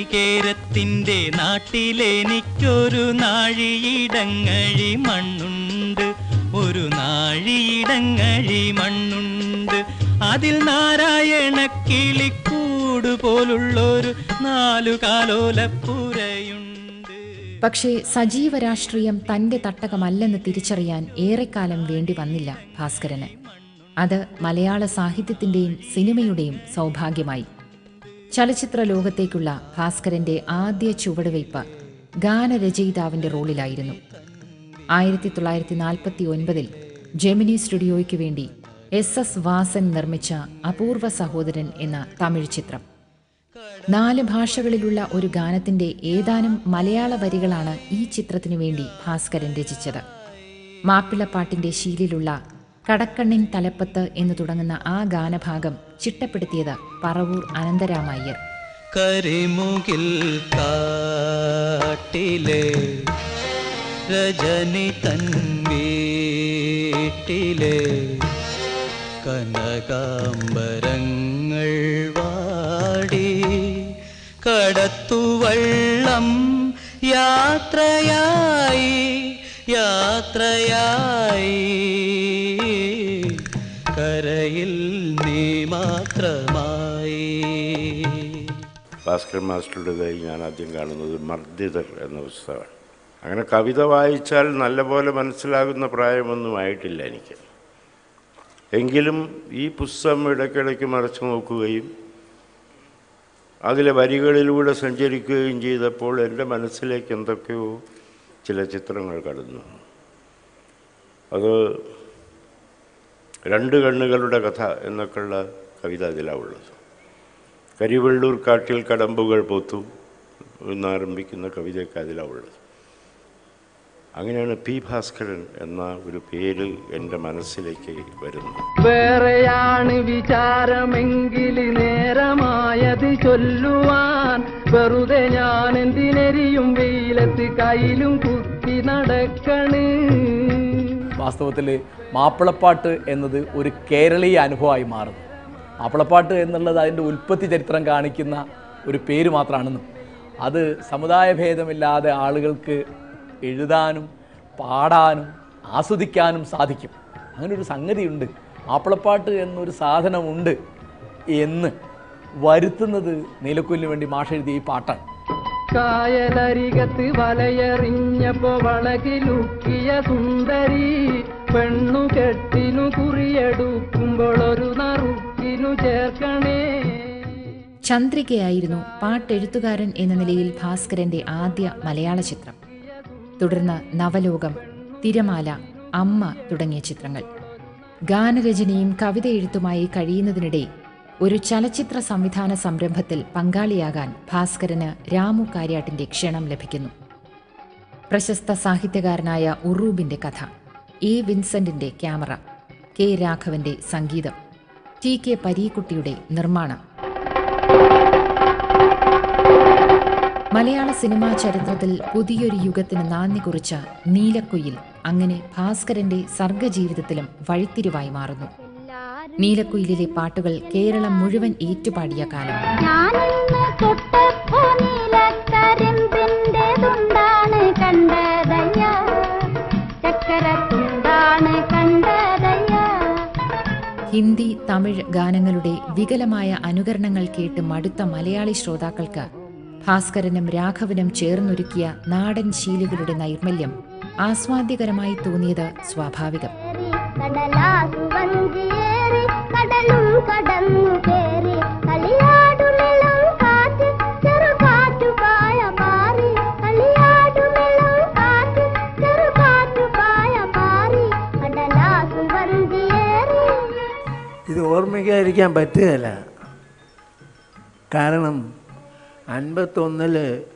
നാളികേരത്തിൻ്റെ നാട്ടിലെനിക്കൊരു നാഴിയിടങ്ങഴി മണ്ണുണ്ട് ഒരു നാഴിയിടങ്ങഴി മണ്ണുണ്ട് അതിൽ നാരായണ കിളിക്കൂട് പോലുള്ളൊരു നാലു കാലോലപ്പുരയുണ്ട് പക്ഷേ സജീവ രാഷ്ട്രീയം തന്റെ തട്ടകമല്ലെന്ന് തിരിച്ചറിയാൻ ഏറെക്കാലം വേണ്ടി വന്നില്ല ഭാസ്കരന് അത് മലയാള സാഹിത്യത്തിന്റെയും സിനിമയുടെയും സൗഭാഗ്യമായി ചലച്ചിത്ര ലോകത്തേക്കുള്ള ഭാസ്കരന്റെ ആദ്യ ചുവടുവയ്പ് ഗാനരചയിതാവിന്റെ റോളിലായിരുന്നു ആയിരത്തി തൊള്ളായിരത്തി നാൽപ്പത്തി ഒൻപതിൽ ജെമിനി സ്റ്റുഡിയോയ്ക്ക് വേണ്ടി എസ് എസ് വാസൻ നിർമ്മിച്ച അപൂർവ സഹോദരൻ എന്ന തമിഴ് ചിത്രം നാല് ഭാഷകളിലുള്ള ഒരു ഗാനത്തിന്റെ ഏതാനും മലയാള വരികളാണ് ഈ ചിത്രത്തിനു വേണ്ടി ഭാസ്കരൻ രചിച്ചത് മാപ്പിളപ്പാട്ടിന്റെ ശീലിലുള്ള കടക്കണ്ണിൻ തലപ്പത്ത് എന്ന് തുടങ്ങുന്ന ആ ഗാനഭാഗം ചിട്ടപ്പെടുത്തിയത് പറവൂർ അനന്തരാമയ്യർ കരിമുകിൽ കാട്ടിലെ രജനി തൻ വീട്ടിലെ കനകാംബരങ്ങൾ വാടി കടത്തുവള്ളം യാത്രയായി യാത്രയായി കരയിൽ നീ മാത്രമായി ഭാസ്കർ മാസ്റ്ററുടെ കയ്യിൽ ഞാൻ ആദ്യം കാണുന്നത് മർദ്ദിതർ എന്ന പുസ്തകമാണ് അങ്ങനെ കവിത വായിച്ചാൽ നല്ലപോലെ മനസ്സിലാകുന്ന പ്രായമൊന്നും ആയിട്ടില്ല എനിക്ക് എങ്കിലും ഈ പുസ്തകം ഇടയ്ക്കിടയ്ക്ക് മറച്ചു നോക്കുകയും അതിലെ വരികളിലൂടെ സഞ്ചരിക്കുകയും ചെയ്തപ്പോൾ എൻ്റെ മനസ്സിലേക്ക് എന്തൊക്കെയോ ചില ചിത്രങ്ങൾ കടന്നു അത് രണ്ട് കണ്ണുകളുടെ കഥ എന്നൊക്കെയുള്ള കവിത അതിലാണ് ഉള്ളത് കരിവെള്ളൂർ കാട്ടിൽ കടമ്പുകൾ പോത്തു എന്നാരംഭിക്കുന്ന കവിതയൊക്കെ അതിലാണ് ഉള്ളത് അങ്ങനെയാണ് പി ഭാസ്കരൻ എന്ന ഒരു പേര് എൻ്റെ മനസ്സിലേക്ക് വരുന്നത് വേറെയാണ് വിചാരമെങ്കിൽ നേരമായത് ചൊല്ലുവാൻ വെറുതെ ഞാൻ എന്തിനെരിയും വെയിലത്ത് കയ്യിലും കുത്തി നടക്കണ് വാസ്തവത്തിൽ മാപ്പിളപ്പാട്ട് എന്നത് ഒരു കേരളീയ അനുഭവമായി മാറുന്നു മാപ്പിളപ്പാട്ട് എന്നുള്ളത് അതിൻ്റെ ഉൽപ്പത്തി ചരിത്രം കാണിക്കുന്ന ഒരു പേര് മാത്രമാണെന്നും അത് സമുദായ ഭേദമില്ലാതെ ആളുകൾക്ക് എഴുതാനും പാടാനും ആസ്വദിക്കാനും സാധിക്കും അങ്ങനെ ഒരു സംഗതിയുണ്ട് മാപ്പിളപ്പാട്ട് എന്നൊരു സാധനമുണ്ട് എന്ന് വരുത്തുന്നത് നീലക്കുലിന് വേണ്ടി മാഷ എഴുതിയ ഈ പാട്ടാണ് കായലരികത്ത് വലയെറിഞ്ഞപ്പോ വളകിലുക്കിയ സുന്ദരി പെണ്ണു കെട്ടിനു കുറിയെടുക്കുമ്പോൾ ഒരു നറുക്കിനു ചേർക്കണേ ചന്ദ്രികയായിരുന്നു പാട്ടെഴുത്തുകാരൻ എന്ന നിലയിൽ ഭാസ്കരന്റെ ആദ്യ മലയാള ചിത്രം തുടർന്ന് നവലോകം തിരമാല അമ്മ തുടങ്ങിയ ചിത്രങ്ങൾ ഗാനരചനയും കവിത എഴുത്തുമായി കഴിയുന്നതിനിടെ ഒരു ചലച്ചിത്ര സംവിധാന സംരംഭത്തിൽ പങ്കാളിയാകാൻ ഭാസ്കരന് രാമു കാര്യാട്ടിന്റെ ക്ഷണം ലഭിക്കുന്നു പ്രശസ്ത സാഹിത്യകാരനായ ഉറൂബിന്റെ കഥ എ വിൻസെന്റിന്റെ ക്യാമറ കെ രാഘവന്റെ സംഗീതം ടി കെ പരീക്കുട്ടിയുടെ നിർമ്മാണം മലയാള സിനിമാ ചരിത്രത്തിൽ പുതിയൊരു യുഗത്തിന് നാന്ദി കുറിച്ച നീലക്കുയിൽ അങ്ങനെ ഭാസ്കരന്റെ സർഗജീവിതത്തിലും വഴിത്തിരിവായി മാറുന്നു നീലക്കുയിലിലെ പാട്ടുകൾ കേരളം മുഴുവൻ ഏറ്റുപാടിയ കാലം ഞാനിന്ന് തൊട്ടപ്പോ നീലക്കരിമ്പിന്റെ തുണ്ടാണ് കണ്ടതയ്യ ചക്കര തുണ്ടാണ് കണ്ടതയ്യ ഹിന്ദി തമിഴ് ഗാനങ്ങളുടെ വികലമായ അനുകരണങ്ങൾ കേട്ട് മടുത്ത മലയാളി ശ്രോതാക്കൾക്ക് ഭാസ്കരനും രാഘവനും ചേർന്നൊരുക്കിയ നാടൻ ശീലുകളുടെ നൈർമല്യം ആസ്വാദ്യകരമായി തോന്നിയത് സ്വാഭാവികം കടലാസു വഞ്ചിയേറി കടലും കടന്നു കേറി കളിയാടുമെള്ളം കാറ്റ് ചെറുകാറ്റു പായ മാറി കളിയാടുമെള്ളം കാറ്റ് ചെറുകാറ്റു പായ മാറി കടലാസു വഞ്ചിയേറി ഇത് ഓർമ്മിക്കാതിരിക്കാൻ പറ്റുകയില്ല കാരണം അൻപത്തൊന്നിൽ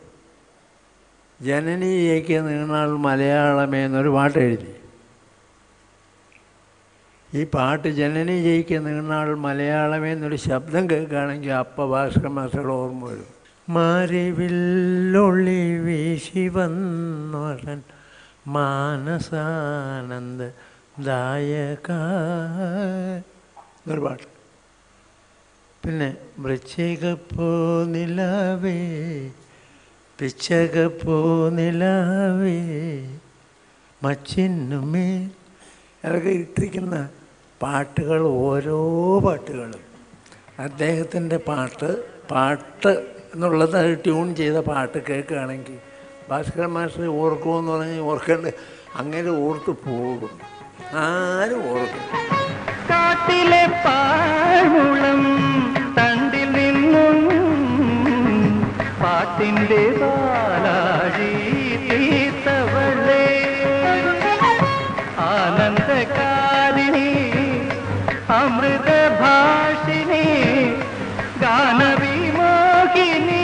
ജനനീയയ്ക്ക് നീണാൾ മലയാളമേ എന്നൊരു പാട്ട് എഴുതി ഈ പാട്ട് ജനനി ജയിക്ക് നീണാൾ മലയാളമേ എന്നൊരു ശബ്ദം കേൾക്കുകയാണെങ്കിൽ അപ്പ ഭാസ്കര മാസ്റ്ററുടെ ഓർമ്മ വരും മറിവില്ലൊളി വീശി വന്നോടൻ മാനസാനന്ദ ദായക എന്നൊരു പാട്ട് പിന്നെ വൃശ്ചികപ്പോ നിലവേ പിച്ചകപ്പൂ നിലാവേ മച്ചിന്നുമേ അതൊക്കെ ഇട്ടിരിക്കുന്ന പാട്ടുകൾ ഓരോ പാട്ടുകളും അദ്ദേഹത്തിൻ്റെ പാട്ട് പാട്ട് എന്നുള്ളത് അത് ട്യൂൺ ചെയ്ത പാട്ട് കേൾക്കുകയാണെങ്കിൽ ഭാസ്കർ മാസ്റ്റർ ഓർക്കുമെന്ന് പറഞ്ഞാൽ ഓർക്കേണ്ട അങ്ങനെ ഓർത്ത് പോകും ആരും ഓർക്കും കാട്ടിലെ പാഴ്മുളം തണ്ടിൽ നിന്നും പാട്ടിന്റെ പാലാഴി തീർത്തവളേ ആനന്ദകാരിണി അമൃത ഭാഷിണി ഗാനവിമോഹിനി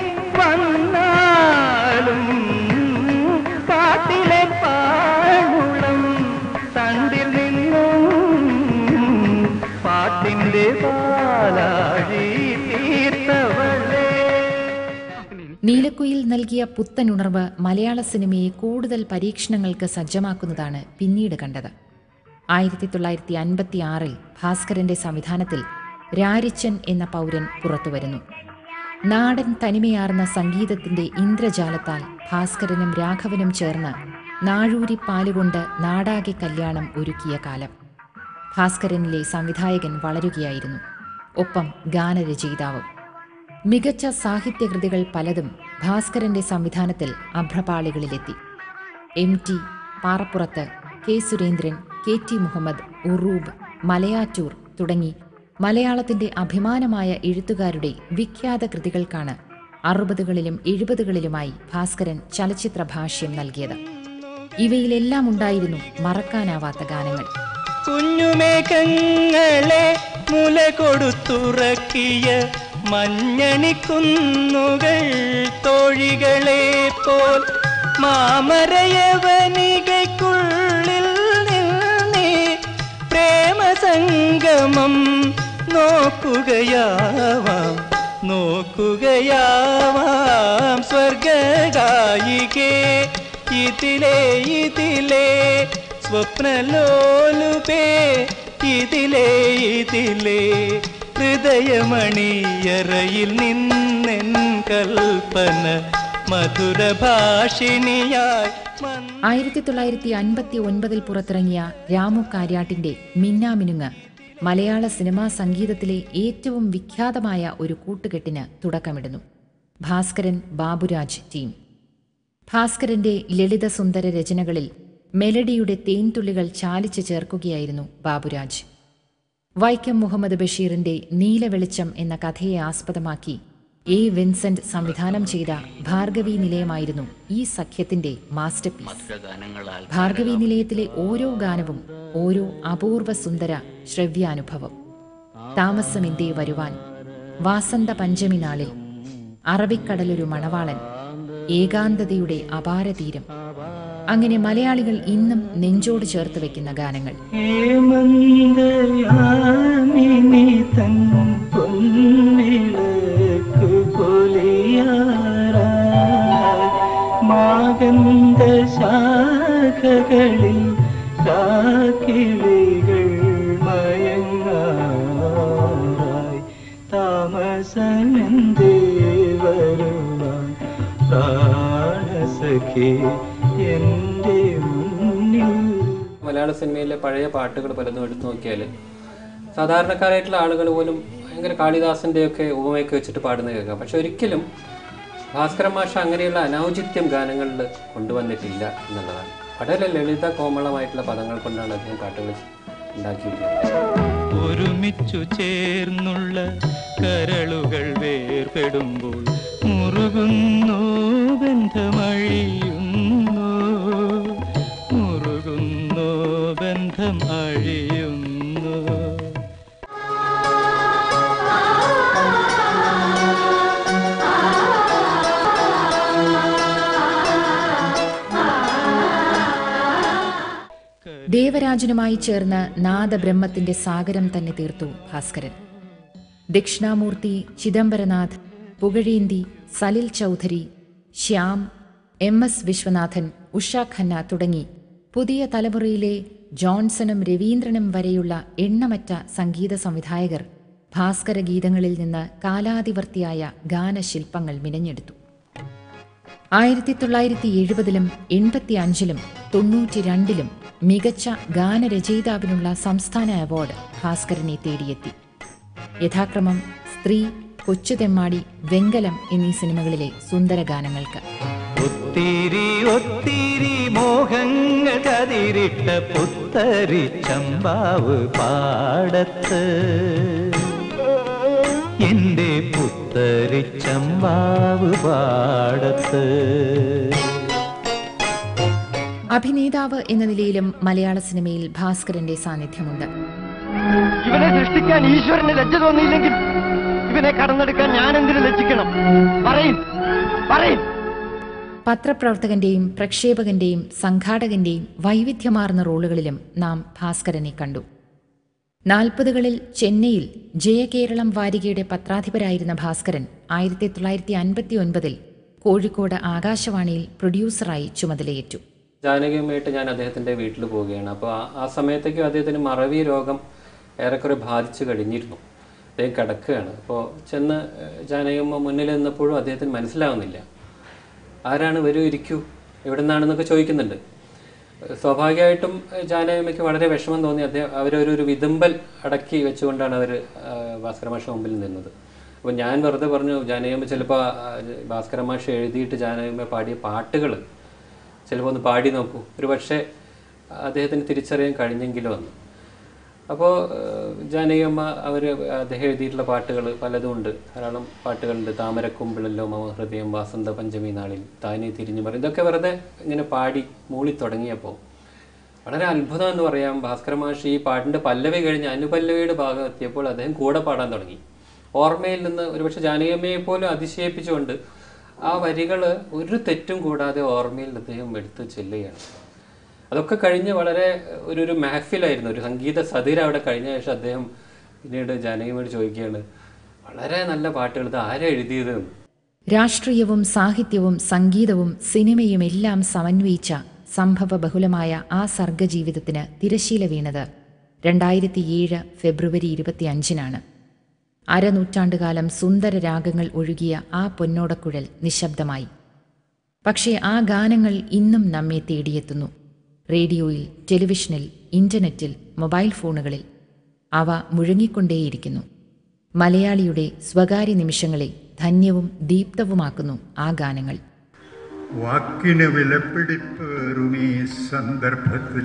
വന്നാലും കാട്ടിലെ പാഴ്മുളം തണ്ടിൽ നിന്നും പാട്ടിന്റെ പാലാഴി തീർത്തവളേ നീലക്കുയിൽ നൽകിയ പുത്തനുണർവ് മലയാള സിനിമയെ കൂടുതൽ പരീക്ഷണങ്ങൾക്ക് സജ്ജമാക്കുന്നതാണ് പിന്നീട് കണ്ടത് ആയിരത്തി തൊള്ളായിരത്തി അൻപത്തി ആറിൽ ഭാസ്കരന്റെ സംവിധാനത്തിൽ രാരിച്ചൻ എന്ന പൗരൻ പുറത്തുവരുന്നു നാടൻ തനിമയാർന്ന സംഗീതത്തിന്റെ ഇന്ദ്രജാലത്താൽ ഭാസ്കരനും രാഘവനും ചേർന്ന് നാഴൂരി പാലുകൊണ്ട് നാടാകെ കല്യാണം ഒരുക്കിയ കാലം ഭാസ്കരനിലെ സംവിധായകൻ വളരുകയായിരുന്നു ഒപ്പം ഗാനരചയിതാവും മികച്ച സാഹിത്യകൃതികൾ പലതും ഭാസ്കരന്റെ സംവിധാനത്തിൽ അഭ്രപാളികളിലെത്തി M T Parappurath K Surendran K T Muhammad Uroob Malayattoor തുടങ്ങി മലയാളത്തിന്റെ അഭിമാനമായ എഴുത്തുകാരുടെ വിഖ്യാത കൃതികൾക്കാണ് അറുപതുകളിലും എഴുപതുകളിലുമായി ഭാസ്കരൻ ചലച്ചിത്ര ഭാഷ്യം നൽകിയത് ഇവയിലെല്ലാം ഉണ്ടായിരുന്നു മറക്കാനാവാത്ത ഗാനങ്ങൾ കുഞ്ഞുമേഘങ്ങളെ മുല കൊടുത്തുറക്കിയ മഞ്ഞണിക്കുന്നുകൾ തോഴികളെ പോൽ മാമരയവനികയ്ക്കുള്ളിൽ നിന്നേ പ്രേമസംഗമം നോക്കുകയാവാം നോക്കുകയാവാം സ്വർഗായികേ ഇതിലേ ഇതിലേ സ്വപ്നലോലുപേ ഇതിലേ ഇതിലേ ഹൃദയമണിയറയിൽ നിന്നെൻ കൽപ്പന മധുരഭാഷിണിയായി വന്നു ആയിരത്തി തൊള്ളായിരത്തി അൻപത്തി ഒൻപതിൽ പുറത്തിറങ്ങിയ രാമു കാര്യാട്ടിന്റെ മിന്നാമിനുങ്ങ് മലയാള സിനിമാ സംഗീതത്തിലെ ഏറ്റവും വിഖ്യാതമായ ഒരു കൂട്ടുകെട്ടിന് തുടക്കമിടുന്നു ഭാസ്കരൻ ബാബുരാജ് ടീം ഭാസ്കരന്റെ ലളിതസുന്ദര രചനകളിൽ മെലഡിയുടെ തേൻതുള്ളികൾ ചാലിച്ചു ചേർക്കുകയായിരുന്നു ബാബുരാജ് വൈക്കം മുഹമ്മദ് ബഷീറിന്റെ നീലവെളിച്ചം എന്ന കഥയെ ആസ്പദമാക്കി എ വിൻസെന്റ് സംവിധാനം ചെയ്ത ഭാർഗവി നിലയമായിരുന്നു ഈ സഖ്യത്തിന്റെ മാസ്റ്റർ പീസ് ഭാർഗവി നിലയത്തിലെ ഓരോ ഗാനവും ഓരോ അപൂർവ സുന്ദര ശ്രവ്യാനുഭവം താമസമെന്തേ വരുവാൻ വാസന്ത പഞ്ചമി നാളിൽ അറബിക്കടലൊരു മണവാളൻ ഏകാന്തതയുടെ അപാരതീരം അങ്ങനെ മലയാളികൾ ഇന്നും നെഞ്ചോട് ചേർത്ത് വെക്കുന്ന ഗാനങ്ങൾ ഹേമന്തയാമിനി തൻ പൊന്നിളക്ക് പൊലിയാറായി മാകന്ത ശാഖകളിൽ കാക്കിളികൾ മയങ്ങാറായി താമസമെന്തേ വരുവാൻ പ്രാണസഖി എൻ്റെ മുന്നിൽ മലയാള സിനിമയിലെ പഴയ പാട്ടുകൾ പലതും എടുത്തു നോക്കിയാൽ സാധാരണക്കാരായിട്ടുള്ള ആളുകൾ പോലും ഭയങ്കര കാളിദാസൻ്റെ ഒക്കെ ഉപമയൊക്കെ വെച്ചിട്ട് പാടുന്നത് കേൾക്കാം പക്ഷെ ഒരിക്കലും ഭാസ്കരൻ മാഷ അങ്ങനെയുള്ള അനൗചിത്യം ഗാനങ്ങളിൽ കൊണ്ടുവന്നിട്ടില്ല എന്നുള്ളതാണ് വളരെ ലളിത കോമളമായിട്ടുള്ള പദങ്ങൾ കൊണ്ടാണ് അദ്ദേഹം പാട്ടുകൾ ഉണ്ടാക്കിയിരിക്കുന്നത് ഒരുമിച്ചു ചേർന്നുള്ള കരളുകൾ വേർപെടുമ്പോൾ മുറുകുന്നു ബന്ധമഴിയുന്നു മുറുകുന്നു ബന്ധം അഴിയുന്നു ദേവരാജനുമായി ചേർന്ന് നാദബ്രഹ്മത്തിന്റെ സാഗരം തന്നെ തീർത്തു ഭാസ്കരൻ ദക്ഷിണാമൂർത്തി ചിദംബരനാഥ് പുകഴേന്തി സലിൽ ചൗധരി ശ്യാം എം എസ് വിശ്വനാഥൻ ഉഷ ഖന്ന തുടങ്ങി പുതിയ തലമുറയിലെ ജോൺസണും രവീന്ദ്രനും വരെയുള്ള എണ്ണമറ്റ സംഗീത സംവിധായകർ ഭാസ്കര ഗീതങ്ങളിൽ നിന്ന് കാലാതിവർത്തിയായ ഗാനശില്പങ്ങൾ മിനഞ്ഞെടുത്തു ആയിരത്തി തൊള്ളായിരത്തി എഴുപതിലും എൺപത്തി അഞ്ചിലും തൊണ്ണൂറ്റി രണ്ടിലും മികച്ച ഗാനരചയിതാവിനുള്ള സംസ്ഥാന അവാർഡ് ഭാസ്കരനെ തേടിയെത്തി യഥാക്രമം സ്ത്രീ കൊച്ചുതെമ്മാടി വെങ്കലം എന്നീ സിനിമകളിലെ സുന്ദര ഗാനങ്ങൾക്ക് ഒത്തിരി ഒത്തിരി മോഹങ്ങൾ കതിരിട്ട പുത്തരി ചമ്പാവ് പാടത്ത് എന്റെ പുത്തരി ചമ്പാവ് പാടത്ത് അഭിനേതാവ് എന്ന നിലയിലും മലയാള സിനിമയിൽ ഭാസ്കരന്റെ സാന്നിധ്യമുണ്ട് ഇവനെ സൃഷ്ടിക്കാൻ ഈശ്വരന് ലജ്ജ തോന്നിയില്ലെങ്കിൽ ഇവനെ കടന്നെടുക്കാൻ ഞാൻ എന്തിനു ലജ്ജിക്കണം പറയും പറയും പത്രപ്രവർത്തകന്റെയും പ്രക്ഷേപകന്റെയും സംഘാടകന്റെയും വൈവിധ്യമാർന്ന റോളുകളിലും നാം ഭാസ്കരനെ കണ്ടു നാൽപ്പതുകളിൽ ചെന്നൈയിൽ ജയകേരളം വാരികയുടെ പത്രാധിപരായിരുന്ന ഭാസ്കരൻ ആയിരത്തി തൊള്ളായിരത്തി അൻപത്തി ഒൻപതിൽ കോഴിക്കോട് ആകാശവാണിയിൽ പ്രൊഡ്യൂസറായി ചുമതലയേറ്റു ജാനകിയുമായിട്ട് ഞാൻ അദ്ദേഹത്തിൻ്റെ വീട്ടിൽ പോവുകയാണ് അപ്പോൾ ആ- ആ സമയത്തേക്കും അദ്ദേഹത്തിന് മറവി രോഗം ഏറെക്കുറെ ബാധിച്ചു കഴിഞ്ഞിരുന്നു അദ്ദേഹം കിടക്കുകയാണ് അപ്പോൾ ചെന്ന് ഏഹ്, ജാനകിയമ്മ മുന്നിൽ നിന്നപ്പോഴും അദ്ദേഹത്തിന് മനസ്സിലാവുന്നില്ല ആരാണ് വരൂ ഇരിക്കൂ എവിടെ നിന്നാണെന്നൊക്കെ ചോദിക്കുന്നുണ്ട് ഏഹ്, സ്വാഭാവികമായിട്ടും ഏഹ്, ജാനകിയമ്മയ്ക്ക് വളരെ വിഷമം തോന്നി അദ്ദേഹം അവരൊരു ഒരു വിതുമ്പൽ അടക്കി വെച്ചുകൊണ്ടാണ് അവർ ഭാസ്കരമാഷ മുമ്പിൽ നിന്നത് അപ്പോൾ ഞാൻ വെറുതെ പറഞ്ഞു ജാനകിയമ്മ ചിലപ്പോൾ ഭാസ്കരമാഷ എഴുതിയിട്ട് ജാനകിയമ്മ പാടിയ പാട്ടുകൾ ചിലപ്പോൾ ഒന്ന് പാടി നോക്കൂ ഒരു പക്ഷേ അദ്ദേഹത്തിന് തിരിച്ചറിയാൻ കഴിഞ്ഞെങ്കിലോ എന്ന് അപ്പോൾ ജാനകിയമ്മ അവർ അദ്ദേഹം എഴുതിയിട്ടുള്ള പാട്ടുകൾ പലതും ഉണ്ട് ധാരാളം പാട്ടുകളുണ്ട് താമരക്കുമ്പിളല്ലോ മമ ഹൃദയം വാസന്ത പഞ്ചമി നാളിൽ താനെ തിരിഞ്ഞു പറയും ഇതൊക്കെ വെറുതെ ഇങ്ങനെ പാടി മൂളി തുടങ്ങിയപ്പോൾ വളരെ അത്ഭുതം എന്ന് പറയാം ഭാസ്കര മാഷ് ഈ പാട്ടിൻ്റെ പല്ലവി കഴിഞ്ഞ് അനുപല്ലവിയുടെ ഭാഗം എത്തിയപ്പോൾ അദ്ദേഹം കൂടെ പാടാൻ തുടങ്ങി ഓർമ്മയിൽ നിന്ന് ഒരുപക്ഷെ ജാനകിയമ്മയെ പോലും അതിശയിപ്പിച്ചുകൊണ്ട് ആ വരികൾ ഒരു തെറ്റും കൂടാതെ ഓർമ്മയിൽ അദ്ദേഹം എടുത്ത് ചെല്ലുകയാണ് അതൊക്കെ കഴിഞ്ഞ് വളരെ ഒരു ഒരു മഹഫിലായിരുന്നു ഒരു സംഗീത സതിര അവിടെ കഴിഞ്ഞ ശേഷം അദ്ദേഹം പിന്നീട് ജാനകിയോട് ചോദിക്കുകയാണ് വളരെ നല്ല പാട്ടുകൾ ഇത് ആരാ എഴുതിയത് എന്ന് രാഷ്ട്രീയവും സാഹിത്യവും സംഗീതവും സിനിമയും എല്ലാം സമന്വയിച്ച സംഭവ ബഹുലമായ ആ സർഗജീവിതത്തിന് തിരശീല വീണത് രണ്ടായിരത്തിയേഴ് ഫെബ്രുവരി ഇരുപത്തിയഞ്ചിനാണ് അരനൂറ്റാണ്ടുകാലം സുന്ദര രാഗങ്ങൾ ഒഴുകിയ ആ പൊന്നോടക്കുഴൽ നിശബ്ദമായി പക്ഷേ ആ ഗാനങ്ങൾ ഇന്നും നമ്മെ തേടിയെത്തുന്നു റേഡിയോയിൽ ടെലിവിഷനിൽ ഇന്റർനെറ്റിൽ മൊബൈൽ ഫോണുകളിൽ അവ മുഴങ്ങിക്കൊണ്ടേയിരിക്കുന്നു മലയാളിയുടെ സ്വകാര്യ നിമിഷങ്ങളെ ധന്യവും ദീപ്തവുമാക്കുന്നു ആ ഗാനങ്ങൾ വാക്കിന് വിലപിടിപ്പേറും ഈ സന്ദർഭത്തിൽ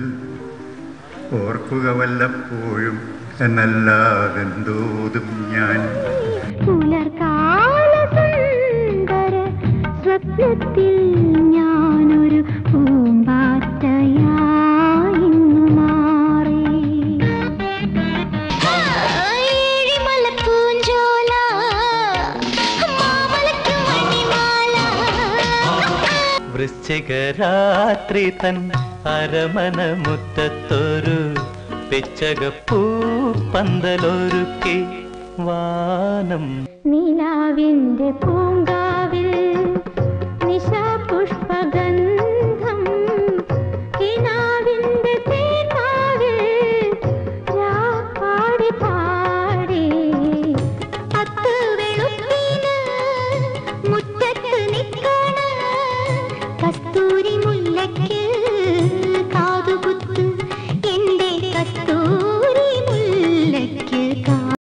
ഓർക്കുക വല്ലപ്പോഴും എന്നല്ലാതെന്തോതും ഞാൻ പുലർകാല സുന്ദര സ്വപ്നത്തിൽ ഞാനൊരു പൂമ്പാറ്റയായി മാറി ഏഴിമലപ്പൂഞ്ചോല, മാമലയ്ക്ക് മണിമാല. വൃശ്ചികരാത്രി തൻ അരമന മുറ്റത്തൊരു പിച്ചകപ്പൂ പന്തലൊരുക്കി വാനം നിലാവിന്റെ പൂങ്കാവിൽ നിശാപുഷ്പഗന്ധം കിനാവിന്റെ തേനാവിൽ പാടി പാടി പത്ത് വെളുപ്പിന് മുറ്റത്ത് നിൽക്കണ കസ്തൂരി മുല്ലയ്ക്ക് കാതുകുത്ത് എന്റെ കസ്തൂരി മുല്ലയ്ക്ക് കാ